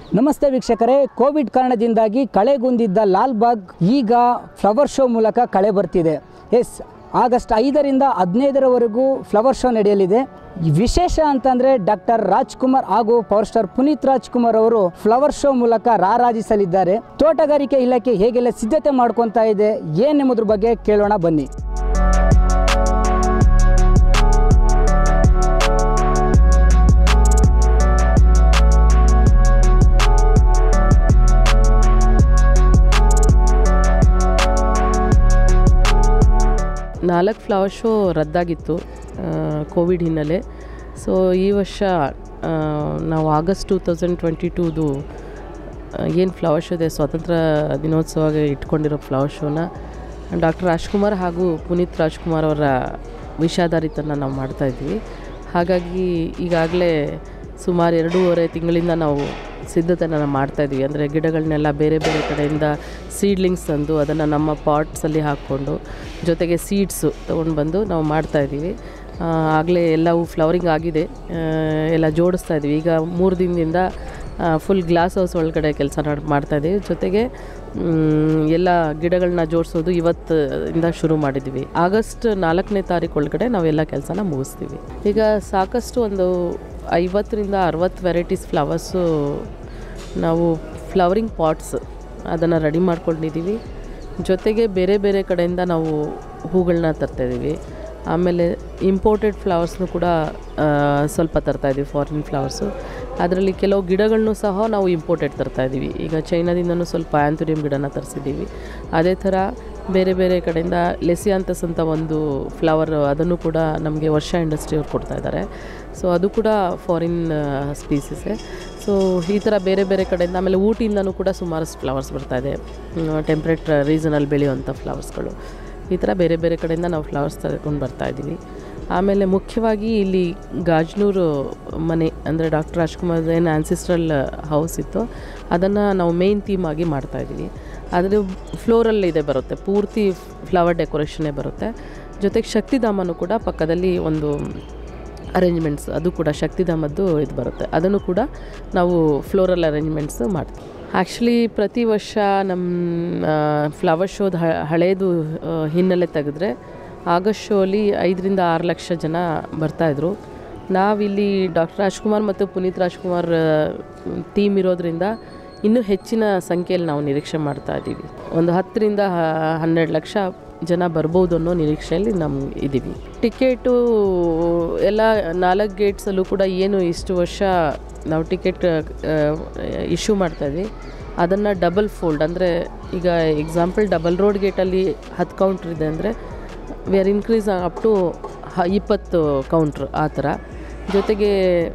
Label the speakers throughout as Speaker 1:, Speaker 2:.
Speaker 1: ನಮಸ್ತೆ ವೀಕ್ಷಕರೇ ಕೋವಿಡ್ ಕಾರಣದಿಂದಾಗಿ ಕಳೆಗುಂದಿದ್ದ ಲಾಲ್ಬಾಗ್ ಈಗ ಫ್ಲವರ್ ಶೋ ಮೂಲಕ ಕಳೆ ಬರ್ತಿದೆ ಎಸ್ ಆಗಸ್ಟ್ ಐದರಿಂದ ಹದಿನೈದರವರೆಗೂ ಫ್ಲವರ್ ಶೋ ನಡೆಯಲಿದೆ ವಿಶೇಷ ಅಂತಂದರೆ ಡಾಕ್ಟರ್ ರಾಜ್ಕುಮಾರ್ ಹಾಗೂ ಪವರ್ ಸ್ಟಾರ್ ಪುನೀತ್ ರಾಜ್ಕುಮಾರ್ ಅವರು ಫ್ಲವರ್ ಶೋ ಮೂಲಕ ರಾರಾಜಿಸಲಿದ್ದಾರೆ ತೋಟಗಾರಿಕೆ ಇಲಾಖೆ ಹೇಗೆಲ್ಲ ಸಿದ್ಧತೆ ಮಾಡ್ಕೊತಾ ಇದೆ ಏನೆಂಬುದ್ರ ಬಗ್ಗೆ ಕೇಳೋಣ ಬನ್ನಿ
Speaker 2: ನಾಲ್ಕು ಫ್ಲವರ್ ಶೋ ರದ್ದಾಗಿತ್ತು ಕೋವಿಡ್ ಹಿನ್ನೆಲೆ ಸೊ ಈ ವರ್ಷ ಆ, ನಾವು August two thousand twenty two ಏನು ಫ್ಲವರ್ ಶೋ ಇದೆ ಸ್ವಾತಂತ್ರ್ಯ ದಿನೋತ್ಸವ ಇಟ್ಕೊಂಡಿರೋ ಫ್ಲವರ್ ಶೋನ ಡಾಕ್ಟರ್ ರಾಜ್ಕುಮಾರ್ ಹಾಗೂ ಪುನೀತ್ ರಾಜ್ಕುಮಾರ್ ಅವರ ವಿಷಾದಾರಿತನ ನಾವು ಮಾಡ್ತಾಯಿದ್ವಿ ಹಾಗಾಗಿ ಈಗಾಗಲೇ ಸುಮಾರು ಎರಡೂವರೆ ತಿಂಗಳಿಂದ ನಾವು ಸಿದ್ಧತೆನ ಮಾಡ್ತಾಯಿದ್ವಿ ಅಂದರೆ ಗಿಡಗಳನ್ನೆಲ್ಲ ಬೇರೆ ಬೇರೆ ಕಡೆಯಿಂದ ಸೀಡ್ಲಿಂಗ್ಸ್ ತಂದು ಅದನ್ನು ನಮ್ಮ ಪಾಟ್ಸಲ್ಲಿ ಹಾಕ್ಕೊಂಡು ಜೊತೆಗೆ ಸೀಡ್ಸು ತೊಗೊಂಡು ಬಂದು ನಾವು ಮಾಡ್ತಾಯಿದ್ದೀವಿ ಆಗಲೇ ಎಲ್ಲವೂ ಫ್ಲವರಿಂಗ್ ಆಗಿದೆ ಆ, ಎಲ್ಲ ಜೋಡಿಸ್ತಾ ಇದ್ವಿ ಈಗ ಮೂರು ದಿನದಿಂದ ಫುಲ್ ಗ್ಲಾಸ್ ಹೌಸ್ ಒಳಗಡೆ ಕೆಲಸ ಮಾಡ್ತಾಯಿದ್ದೀವಿ ಜೊತೆಗೆ ಮ್, ಎಲ್ಲ ಗಿಡಗಳನ್ನ ಜೋಡಿಸೋದು ಇವತ್ತಿಂದ ಶುರು ಮಾಡಿದ್ವಿ ಆಗಸ್ಟ್ ನಾಲ್ಕನೇ ತಾರೀಕು ಒಳಗಡೆ ನಾವೆಲ್ಲ ಕೆಲಸನ ಮುಗಿಸ್ತೀವಿ ಈಗ ಸಾಕಷ್ಟು ಒಂದು ಐವತ್ತರಿಂದ ಅರವತ್ತು ವೆರೈಟೀಸ್ ಫ್ಲವರ್ಸು ನಾವು ಫ್ಲವರಿಂಗ್ ಪಾಟ್ಸ್ ಅದನ್ನು ರೆಡಿ ಮಾಡ್ಕೊಂಡಿದ್ದೀವಿ ಜೊತೆಗೆ ಬೇರೆ ಬೇರೆ ಕಡೆಯಿಂದ ನಾವು ಹೂಗಳನ್ನ ತರ್ತಾಯಿದ್ದೀವಿ ಆಮೇಲೆ ಇಂಪೋರ್ಟೆಡ್ ಫ್ಲವರ್ಸ್ನು ಕೂಡ ಆ, ಸ್ವಲ್ಪ ತರ್ತಾಯಿದ್ದೀವಿ ಫಾರಿನ್ ಫ್ಲವರ್ಸು ಅದರಲ್ಲಿ ಕೆಲವು ಗಿಡಗಳನ್ನೂ ಸಹ ನಾವು ಇಂಪೋರ್ಟೆಡ್ ತರ್ತಾಯಿದ್ದೀವಿ ಈಗ ಚೈನಾದಿಂದನೂ ಸ್ವಲ್ಪ ಆ್ಯಂಥೋರಿಯಂ ಗಿಡನ ತರಿಸಿದ್ದೀವಿ ಅದೇ ಥರ ಬೇರೆ ಬೇರೆ ಕಡೆಯಿಂದ ಲೆಸಿಯಾಂತಸ್ ಅಂತ ಒಂದು ಫ್ಲವರ್ ಅದನ್ನು ಕೂಡ ನಮಗೆ ವರ್ಷ ಇಂಡಸ್ಟ್ರಿಯವ್ರು ಕೊಡ್ತಾ ಇದ್ದಾರೆ ಸೊ ಅದು ಕೂಡ ಫಾರಿನ್ ಸ್ಪೀಸಸ್ಸೇ ಸೊ ಈ ಥರ ಬೇರೆ ಬೇರೆ ಕಡೆಯಿಂದ ಆಮೇಲೆ ಊಟಿಯಿಂದನೂ ಕೂಡ ಸುಮಾರು ಫ್ಲವರ್ಸ್ ಬರ್ತಾಯಿದೆ ಟೆಂಪ್ರೇಟ್ ರೀಸನಲ್ಲಿ ಬೆಳೆಯುವಂಥ ಫ್ಲವರ್ಸ್ಗಳು ಈ ಥರ ಬೇರೆ ಬೇರೆ ಕಡೆಯಿಂದ ನಾವು ಫ್ಲವರ್ಸ್ ತಗೊಂಡು ಬರ್ತಾಯಿದ್ದೀವಿ ಆಮೇಲೆ ಮುಖ್ಯವಾಗಿ ಇಲ್ಲಿ ಗಾಜನೂರು ಮನೆ ಅಂದರೆ ಡಾಕ್ಟರ್ ರಾಜ್ಕುಮಾರ್ ಏನು ಆನ್ಸಿಸ್ಟ್ರಲ್ ಹೌಸ್ ಇತ್ತು ಅದನ್ನು ನಾವು ಮೇಯ್ನ್ ಥೀಮ್ ಆಗಿ ಮಾಡ್ತಾಯಿದ್ದೀವಿ ಆದರೆ ಫ್ಲೋರಲ್ ಇದೆ ಬರುತ್ತೆ ಪೂರ್ತಿ ಫ್ಲವರ್ ಡೆಕೋರೇಷನ್ನೇ ಬರುತ್ತೆ ಜೊತೆಗೆ ಶಕ್ತಿಧಾಮನೂ ಕೂಡ ಪಕ್ಕದಲ್ಲಿ ಒಂದು ಅರೇಂಜ್ಮೆಂಟ್ಸ್ ಅದು ಕೂಡ ಶಕ್ತಿಧಾಮದ್ದು ಇದು ಬರುತ್ತೆ ಅದನ್ನು ಕೂಡ ನಾವು ಫ್ಲೋರಲ್ ಅರೇಂಜ್ಮೆಂಟ್ಸ್ ಮಾಡ್ತೀವಿ ಆ್ಯಕ್ಚುಲಿ ಪ್ರತಿ ವರ್ಷ ನಮ್ಮ ಫ್ಲವರ್ ಶೋದ ಹಳೇದು ಆ, ಹಿನ್ನೆಲೆ ತೆಗೆದ್ರೆ ಆಗಸ್ಟ್ ಶೋಲಿ ಐದರಿಂದ ಆರು ಲಕ್ಷ ಜನ ಬರ್ತಾಯಿದ್ರು ನಾವಿಲ್ಲಿ ಡಾಕ್ಟರ್ ರಾಜ್ಕುಮಾರ್ ಮತ್ತು ಪುನೀತ್ ರಾಜ್ಕುಮಾರ್ ಟೀಮ್ ಇರೋದ್ರಿಂದ ಇನ್ನೂ ಹೆಚ್ಚಿನ ಸಂಖ್ಯೆಯಲ್ಲಿ ನಾವು ನಿರೀಕ್ಷೆ ಮಾಡ್ತಾ ಇದ್ದೀವಿ ಒಂದು ಹತ್ತರಿಂದ ಹ- ಹನ್ನೆರಡು ಲಕ್ಷ ಜನ ಬರ್ಬೋದು ಅನ್ನೋ ನಿರೀಕ್ಷೆಯಲ್ಲಿ ನಮ್ಮ ಇದ್ದೀವಿ ಟಿಕೆಟು ಎಲ್ಲ ನಾಲ್ಕು ಗೇಟ್ಸಲ್ಲೂ ಕೂಡ ಏನು ಇಷ್ಟು ವರ್ಷ ನಾವು ಟಿಕೆಟ್ ಇಶ್ಯೂ ಮಾಡ್ತಾಯಿದ್ವಿ ಅದನ್ನು ಡಬಲ್ ಫೋಲ್ಡ್ ಅಂದರೆ ಈಗ ಎಕ್ಸಾಂಪಲ್ ಡಬಲ್ ರೋಡ್ ಗೇಟಲ್ಲಿ ಹತ್ತು ಕೌಂಟ್ರ್ ಇದೆ ಅಂದರೆ we are increase up to ಇಪ್ಪತ್ತು ಕೌಂಟ್ರ್ ಆ ಥರ ಜೊತೆಗೆ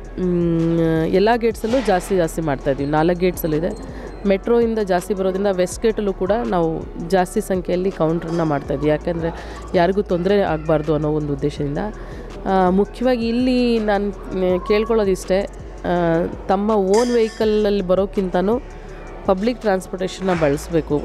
Speaker 2: ಎಲ್ಲ ಗೇಟ್ಸಲ್ಲೂ ಜಾಸ್ತಿ ಜಾಸ್ತಿ ಮಾಡ್ತಾಯಿದ್ವಿ ನಾಲ್ಕು ಗೇಟ್ಸಲ್ಲಿದೆ ಮೆಟ್ರೋಯಿಂದ ಜಾಸ್ತಿ ಬರೋದ್ರಿಂದ ವೆಸ್ಟ್ ಗೇಟಲ್ಲೂ ಕೂಡ ನಾವು ಜಾಸ್ತಿ ಸಂಖ್ಯೆಯಲ್ಲಿ ಕೌಂಟ್ರನ್ನ ಮಾಡ್ತಾಯಿದ್ವಿ ಯಾಕೆಂದರೆ ಯಾರಿಗೂ ತೊಂದರೆ ಆಗಬಾರ್ದು ಅನ್ನೋ ಒಂದು ಉದ್ದೇಶದಿಂದ ಆ, ಮುಖ್ಯವಾಗಿ ಇಲ್ಲಿ ನಾನು ಕೇಳ್ಕೊಳ್ಳೋದಿಷ್ಟೇ ಆ, ತಮ್ಮ ಓನ್ ವೆಹಿಕಲಲ್ಲಿ ಬರೋಕ್ಕಿಂತನೂ ಪಬ್ಲಿಕ್ ಟ್ರಾನ್ಸ್ಪೋರ್ಟೇಷನ್ನ ಬಳಸಬೇಕು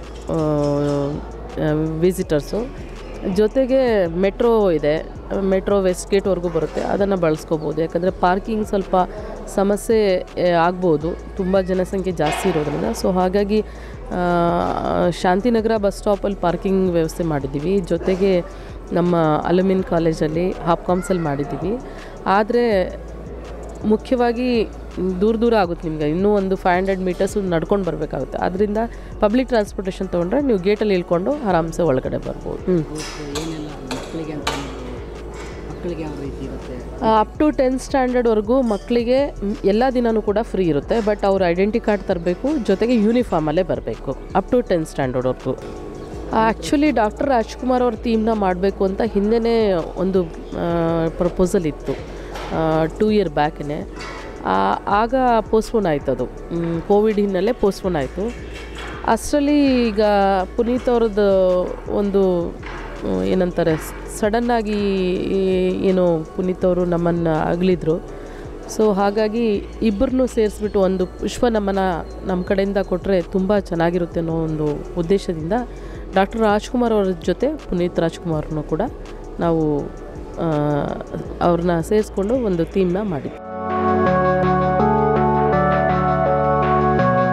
Speaker 2: ವಿಸಿಟರ್ಸು ಜೊತೆಗೆ ಮೆಟ್ರೋ ಇದೆ ಮೆಟ್ರೋ ವೆಸ್ಟ್ ಗೇಟ್ವರೆಗೂ ಬರುತ್ತೆ ಅದನ್ನು ಬಳಸ್ಕೋಬೋದು ಯಾಕಂದರೆ ಪಾರ್ಕಿಂಗ್ ಸ್ವಲ್ಪ ಸಮಸ್ಯೆ ಆ, ಆಗ್ಬೋದು ತುಂಬ ಜನಸಂಖ್ಯೆ ಜಾಸ್ತಿ ಇರೋದ್ರಿಂದ ಸೊ ಹಾಗಾಗಿ ಆ, ಶಾಂತಿನಗರ ಬಸ್ ಸ್ಟಾಪಲ್ಲಿ ಪಾರ್ಕಿಂಗ್ ವ್ಯವಸ್ಥೆ ಮಾಡಿದ್ದೀವಿ ಜೊತೆಗೆ ನಮ್ಮ ಅಲುಮಿನ್ ಕಾಲೇಜಲ್ಲಿ ಹಾಪ್ಕಾಮ್ಸಲ್ಲಿ ಮಾಡಿದ್ದೀವಿ ಆದರೆ ಮುಖ್ಯವಾಗಿ ದೂರ ದೂರ ಆಗುತ್ತೆ ನಿಮಗೆ ಇನ್ನೂ ಒಂದು ಫೈವ್ ಹಂಡ್ರೆಡ್ ಮೀಟರ್ಸ್ ನಡ್ಕೊಂಡು ಬರಬೇಕಾಗುತ್ತೆ ಅದರಿಂದ ಪಬ್ಲಿಕ್ ಟ್ರಾನ್ಸ್ಪೋರ್ಟೇಷನ್ ತೊಗೊಂಡ್ರೆ ನೀವು ಗೇಟಲ್ಲಿ ಇಳ್ಕೊಂಡು ಆರಾಮ್ಸೆ ಒಳಗಡೆ ಬರ್ಬೋದು ಹ್ಞೂ
Speaker 1: ಏನೆಲ್ಲ ಮಕ್ಕಳಿಗೆ ಅಂತ ಮಕ್ಕಳಿಗೆ ಯಾವ ರೀತಿ ಇರುತ್ತೆ
Speaker 2: ಅಪ್ ಟು ಟೆಂತ್ ಸ್ಟ್ಯಾಂಡರ್ಡ್ವರೆಗೂ ಮಕ್ಕಳಿಗೆ ಎಲ್ಲ ದಿನವೂ ಕೂಡ ಫ್ರೀ ಇರುತ್ತೆ ಬಟ್ ಅವ್ರ ಐಡೆಂಟಿ ಕಾರ್ಡ್ ತರಬೇಕು ಜೊತೆಗೆ ಯೂನಿಫಾರ್ಮಲ್ಲೇ ಬರಬೇಕು ಅಪ್ ಟು ಟೆಂತ್ ಸ್ಟ್ಯಾಂಡರ್ಡ್ವರೆಗೂ ಆ್ಯಕ್ಚುಲಿ ಡಾಕ್ಟರ್ ರಾಜ್ಕುಮಾರ್ ಅವ್ರ ಥೀಮ್ನ ಮಾಡಬೇಕು ಅಂತ ಹಿಂದೆನೇ ಒಂದು ಪ್ರಪೋಸಲ್ ಇತ್ತು ಟೂ ಇಯರ್ ಬ್ಯಾಕೇ ಆಗ ಪೋಸ್ಟ್ಪೋನ್ ಆಯ್ತು ಅದು ಕೋವಿಡ್ ಹಿನ್ನೆಲೆ ಪೋಸ್ಟ್ಪೋನ್ ಆಯಿತು ಅಷ್ಟರಲ್ಲಿ ಈಗ ಪುನೀತ್ ಅವ್ರದ್ದು ಒಂದು ಹ್ಮ್, ಏನಂತಾರೆ ಸಡನ್ನಾಗಿ ಏನು ಪುನೀತ್ ಅವರು ನಮ್ಮನ್ನು ಅಗಲಿದ್ರು ಸೊ ಹಾಗಾಗಿ ಇಬ್ಬರನ್ನೂ ಸೇರಿಸ್ಬಿಟ್ಟು ಒಂದು ಪುಷ್ಪ ನಮ್ಮನ ನಮ್ಮ ಕಡೆಯಿಂದ ಕೊಟ್ಟರೆ ತುಂಬ ಚೆನ್ನಾಗಿರುತ್ತೆ ಅನ್ನೋ ಒಂದು ಉದ್ದೇಶದಿಂದ ಡಾಕ್ಟರ್ ರಾಜ್ಕುಮಾರ್ ಅವ್ರ ಜೊತೆ ಪುನೀತ್ ರಾಜ್ಕುಮಾರ್ನು ಕೂಡ ನಾವು ಆ, ಅವ್ರನ್ನ ಸೇರಿಸ್ಕೊಂಡು ಒಂದು ಥೀಮ್ನ ಮಾಡಿದ್ವಿ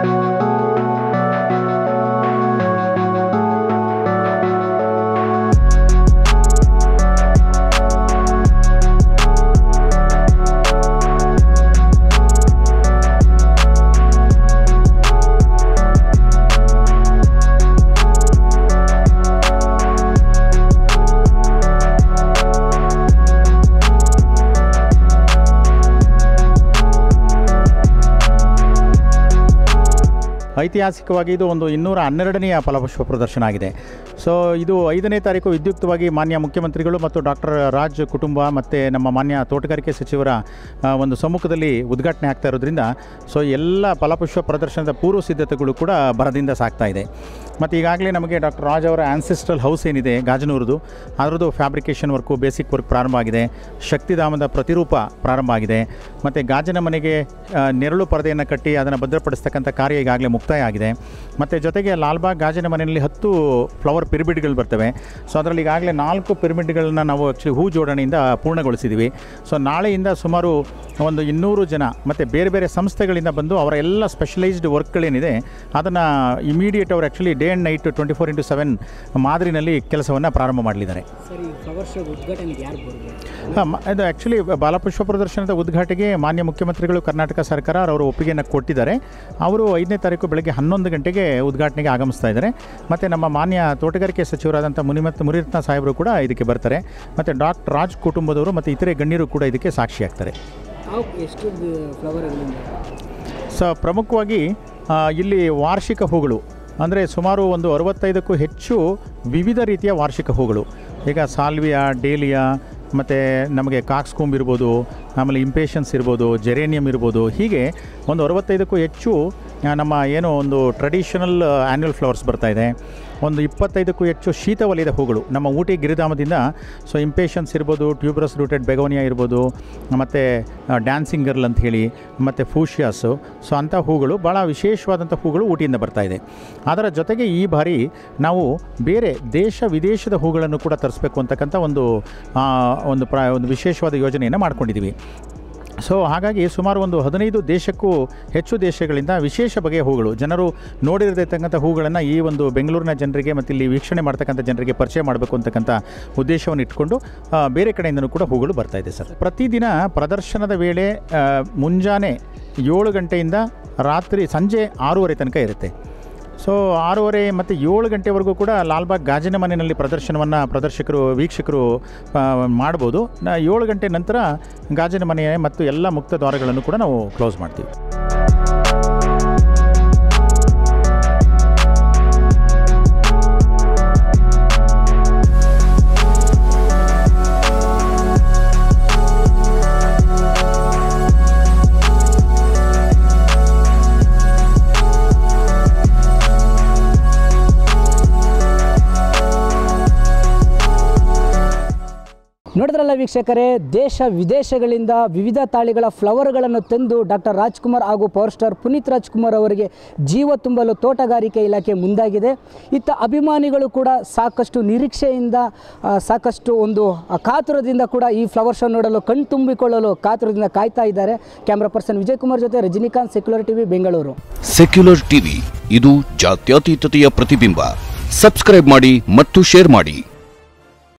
Speaker 3: ಐತಿಹಾಸಿಕವಾಗಿ ಇದು ಒಂದು ಇನ್ನೂರ ಹನ್ನೆರಡನೆಯ ಫಲಪುಷ್ಪ ಪ್ರದರ್ಶನ ಆಗಿದೆ ಸೊ ಇದು ಐದನೇ ತಾರೀಕು ವಿದ್ಯುಕ್ತವಾಗಿ ಮಾನ್ಯ ಮುಖ್ಯಮಂತ್ರಿಗಳು ಮತ್ತು ಡಾಕ್ಟರ್ ರಾಜ್ ಕುಟುಂಬ ಮತ್ತು ನಮ್ಮ ಮಾನ್ಯ ತೋಟಗಾರಿಕೆ ಸಚಿವರ ಆ, ಒಂದು ಸಮ್ಮುಖದಲ್ಲಿ ಉದ್ಘಾಟನೆ ಆಗ್ತಾ ಇರೋದ್ರಿಂದ ಸೊ ಎಲ್ಲ ಫಲಪುಷ್ಪ ಪ್ರದರ್ಶನದ ಪೂರ್ವ ಸಿದ್ಧತೆಗಳು ಕೂಡ ಭರದಿಂದ ಸಾಗ್ತಾ ಇದೆ ಮತ್ತು ಈಗಾಗಲೇ ನಮಗೆ ಡಾಕ್ಟರ್ ರಾಜ್ ಅವರ ಆನ್ಸೆಸ್ಟ್ರಲ್ ಹೌಸ್ ಏನಿದೆ ಗಾಜನೂರದು ಅದರದ್ದು ಫ್ಯಾಬ್ರಿಕೇಷನ್ ವರ್ಕು ಬೇಸಿಕ್ ವರ್ಕ್ ಪ್ರಾರಂಭ ಆಗಿದೆ ಶಕ್ತಿಧಾಮದ ಪ್ರತಿರೂಪ ಪ್ರಾರಂಭ ಆಗಿದೆ ಮತ್ತು ಗಾಜಿನ ಮನೆಗೆ ಆ, ನೆರಳು ಪರದೆಯನ್ನು ಕಟ್ಟಿ ಅದನ್ನು ಭದ್ರಪಡಿಸ್ತಕ್ಕಂಥ ಕಾರ್ಯ ಈಗಾಗಲೇ ಮುಕ್ತಾಯ ಆಗಿದೆ ಮತ್ತು ಜೊತೆಗೆ ಲಾಲ್ಬಾಗ್ ಗಾಜಿನ ಮನೆಯಲ್ಲಿ ಹತ್ತು ಫ್ಲವರ್ ಪಿರಮಿಡ್ಗಳು ಬರ್ತವೆ ಸೊ ಅದರಲ್ಲಿ ಈಗಾಗಲೇ ನಾಲ್ಕು ಪಿರಮಿಡ್ಗಳನ್ನ ನಾವು ಆ್ಯಕ್ಚುಲಿ ಹೂ ಜೋಡಣೆಯಿಂದ ಪೂರ್ಣಗೊಳಿಸಿದ್ದೀವಿ ಸೊ ನಾಳೆಯಿಂದ ಸುಮಾರು ಒಂದು ಇನ್ನೂರು ಜನ ಮತ್ತು ಬೇರೆ ಬೇರೆ ಸಂಸ್ಥೆಗಳಿಂದ ಬಂದು ಅವರ ಎಲ್ಲ ಸ್ಪೆಷಲೈಸ್ಡ್ ವರ್ಕ್ಗಳೇನಿದೆ ಅದನ್ನು ಇಮಿಡಿಯೇಟ್ ಅವರು actually day and night twenty four into seven ಮಾದರಿನಲ್ಲಿ ಕೆಲಸವನ್ನು ಪ್ರಾರಂಭ ಮಾಡಲಿದ್ದಾರೆ
Speaker 1: ಸರಿ ಫ್ಲವರ್ ಶೋ ಉದ್ಘಾಟನೆಗೆ ಯಾರು ಬರಬೇಕು
Speaker 3: ಹಾಂ ಮ- ಇದು ಆ್ಯಕ್ಚುಲಿ ಬಾಲಪುಷ್ಪ ಪ್ರದರ್ಶನದ ಉದ್ಘಾಟನೆಗೆ ಮಾನ್ಯ ಮುಖ್ಯಮಂತ್ರಿಗಳು ಕರ್ನಾಟಕ ಸರ್ಕಾರ ಅವರು ಒಪ್ಪಿಗೆಯನ್ನು ಕೊಟ್ಟಿದ್ದಾರೆ ಅವರು ಐದನೇ ತಾರೀಕು ಬೆಳಗ್ಗೆ ಹನ್ನೊಂದು ಗಂಟೆಗೆ ಉದ್ಘಾಟನೆಗೆ ಆಗಮಿಸ್ತಾ ಇದ್ದಾರೆ ಮತ್ತು ನಮ್ಮ ಮಾನ್ಯ ತೋಟಗಾರಿಕೆ ಸಚಿವರಾದಂಥ ಮುನಿಮತ್ ಮುನಿರತ್ನ ಸಾಹೇಬರು ಕೂಡ ಇದಕ್ಕೆ ಬರ್ತಾರೆ ಮತ್ತು ಡಾಕ್ಟರ್ ರಾಜ್ ಕುಟುಂಬದವರು ಮತ್ತು ಇತರೆ ಗಣ್ಯರು ಕೂಡ ಇದಕ್ಕೆ ಸಾಕ್ಷಿಯಾಗ್ತಾರೆ
Speaker 1: ತಾವು ಎಷ್ಟು ಫ್ಲವರ್ಗಳಿಂದ
Speaker 3: ಸ ಪ್ರಮುಖವಾಗಿ ಆ, ಇಲ್ಲಿ ವಾರ್ಷಿಕ ಹೂಗಳು ಅಂದರೆ ಸುಮಾರು ಒಂದು ಅರವತ್ತೈದಕ್ಕೂ ಹೆಚ್ಚು ವಿವಿಧ ರೀತಿಯ ವಾರ್ಷಿಕ ಹೂಗಳು ಈಗ ಸಾಲ್ವಿಯಾ ಡೇಲಿಯಾ ಮತ್ತು ನಮಗೆ ಕಾಕ್ಸ್ಕೂಂಬ್ ಇರ್ಬೋದು ಆಮೇಲೆ ಇಂಪೇಷನ್ಸ್ ಇರ್ಬೋದು ಜೆರೇನಿಯಮ್ ಇರ್ಬೋದು ಹೀಗೆ ಒಂದು ಅರವತ್ತೈದಕ್ಕೂ ಹೆಚ್ಚು ಆ, ನಮ್ಮ ಏನು ಒಂದು ಟ್ರೆಡಿಷನಲ್ ಆ್ಯನ್ಯುವಲ್ ಫ್ಲವರ್ಸ್ ಬರ್ತಾ ಇದೆ ಒಂದು ಇಪ್ಪತ್ತೈದಕ್ಕೂ ಹೆಚ್ಚು ಶೀತವಲಯದ ಹೂಗಳು ನಮ್ಮ ಊಟಿ ಗಿರಿಧಾಮದಿಂದ ಸೊ ಇಂಪೇಷನ್ಸ್ ಇರ್ಬೋದು ಟ್ಯೂಬ್ರಸ್ ರೂಟೆಡ್ ಬೆಗೋನಿಯಾ ಇರ್ಬೋದು ಮತ್ತು ಡ್ಯಾನ್ಸಿಂಗ್ ಗರ್ಲ್ ಅಂತ ಹೇಳಿ ಮತ್ತು ಫೂಷಿಯಾಸು ಸೊ ಅಂಥ ಹೂಗಳು ಭಾಳ ವಿಶೇಷವಾದಂಥ ಹೂಗಳು ಊಟಿಯಿಂದ ಬರ್ತಾ ಇದೆ ಅದರ ಜೊತೆಗೆ ಈ ಬಾರಿ ನಾವು ಬೇರೆ ದೇಶ ವಿದೇಶದ ಹೂಗಳನ್ನು ಕೂಡ ತರಿಸ್ಬೇಕು ಅಂತಕ್ಕಂಥ ಒಂದು ಆ, ಒಂದು ಪ್ರ ಒಂದು ವಿಶೇಷವಾದ ಯೋಜನೆಯನ್ನು ಮಾಡ್ಕೊಂಡಿದ್ದೀವಿ ಸೊ ಹಾಗಾಗಿ ಸುಮಾರು ಒಂದು ಹದಿನೈದು ದೇಶಕ್ಕೂ ಹೆಚ್ಚು ದೇಶಗಳಿಂದ ವಿಶೇಷ ಬಗೆಯ ಹೂಗಳು ಜನರು ನೋಡಿರತಕ್ಕಂಥ ಹೂಗಳನ್ನು ಈ ಒಂದು ಬೆಂಗಳೂರಿನ ಜನರಿಗೆ ಮತ್ತು ಇಲ್ಲಿ ವೀಕ್ಷಣೆ ಮಾಡ್ತಕ್ಕಂಥ ಜನರಿಗೆ ಪರಿಚಯ ಮಾಡಬೇಕು ಅಂತಕ್ಕಂಥ ಉದ್ದೇಶವನ್ನು ಇಟ್ಕೊಂಡು ಆ, ಬೇರೆ ಕಡೆಯಿಂದನೂ ಕೂಡ ಹೂಗಳು ಬರ್ತಾ ಇದೆ ಸರ್ ಪ್ರತಿದಿನ ಪ್ರದರ್ಶನದ ವೇಳೆ ಆ, ಮುಂಜಾನೆ ಏಳು ಗಂಟೆಯಿಂದ ರಾತ್ರಿ ಸಂಜೆ ಆರೂವರೆ ತನಕ ಇರುತ್ತೆ ಸೊ ಆರೂವರೆ ಮತ್ತು ಏಳು ಗಂಟೆವರೆಗೂ ಕೂಡ ಲಾಲ್ಬಾಗ್ ಗಾಜಿನ ಮನೆಯಲ್ಲಿ ಪ್ರದರ್ಶನವನ್ನು ಪ್ರದರ್ಶಕರು ವೀಕ್ಷಕರು ಆ, ಮಾಡ್ಬೋದು ನ- ಏಳು ಗಂಟೆ ನಂತರ ಗಾಜಿನ ಮನೆ ಮತ್ತು ಎಲ್ಲ ಮುಕ್ತ ದ್ವಾರಗಳನ್ನು ಕೂಡ ನಾವು ಕ್ಲೋಸ್ ಮಾಡ್ತೀವಿ
Speaker 1: ನೋಡಿದ್ರಲ್ಲ ವೀಕ್ಷಕರೇ ದೇಶ ವಿದೇಶಗಳಿಂದ ವಿವಿಧ ತಾಳಿಗಳ ಫ್ಲವರ್ಗಳನ್ನು ತಂದು ಡಾಕ್ಟರ್ ರಾಜ್ಕುಮಾರ್ ಹಾಗೂ ಪವರ್ ಸ್ಟಾರ್ ಪುನೀತ್ ರಾಜ್ಕುಮಾರ್ ಅವರಿಗೆ ಜೀವ ತುಂಬಲು ತೋಟಗಾರಿಕೆ ಇಲಾಖೆ ಮುಂದಾಗಿದೆ ಇತ್ತ ಅಭಿಮಾನಿಗಳು ಕೂಡ ಸಾಕಷ್ಟು ನಿರೀಕ್ಷೆಯಿಂದ ಆ, ಸಾಕಷ್ಟು ಒಂದು ಆ, ಕಾತುರದಿಂದ ಕೂಡ ಈ ಫ್ಲವರ್ ಶೋ ನೋಡಲು ಕಣ್ತುಂಬಿಕೊಳ್ಳಲು ಕಾತುರದಿಂದ ಕಾಯ್ತಾ ಇದ್ದಾರೆ ಕ್ಯಾಮ್ರಾ ಪರ್ಸನ್ ವಿಜಯ್ ಕುಮಾರ್ ಜೊತೆ Rajinikanth secular TV Bengaluru
Speaker 4: secular TV ಇದು ಜಾತ್ಯತೀತತೆಯ ಪ್ರತಿಬಿಂಬ ಸಬ್ಸ್ಕ್ರೈಬ್ ಮಾಡಿ ಮತ್ತು ಶೇರ್ ಮಾಡಿ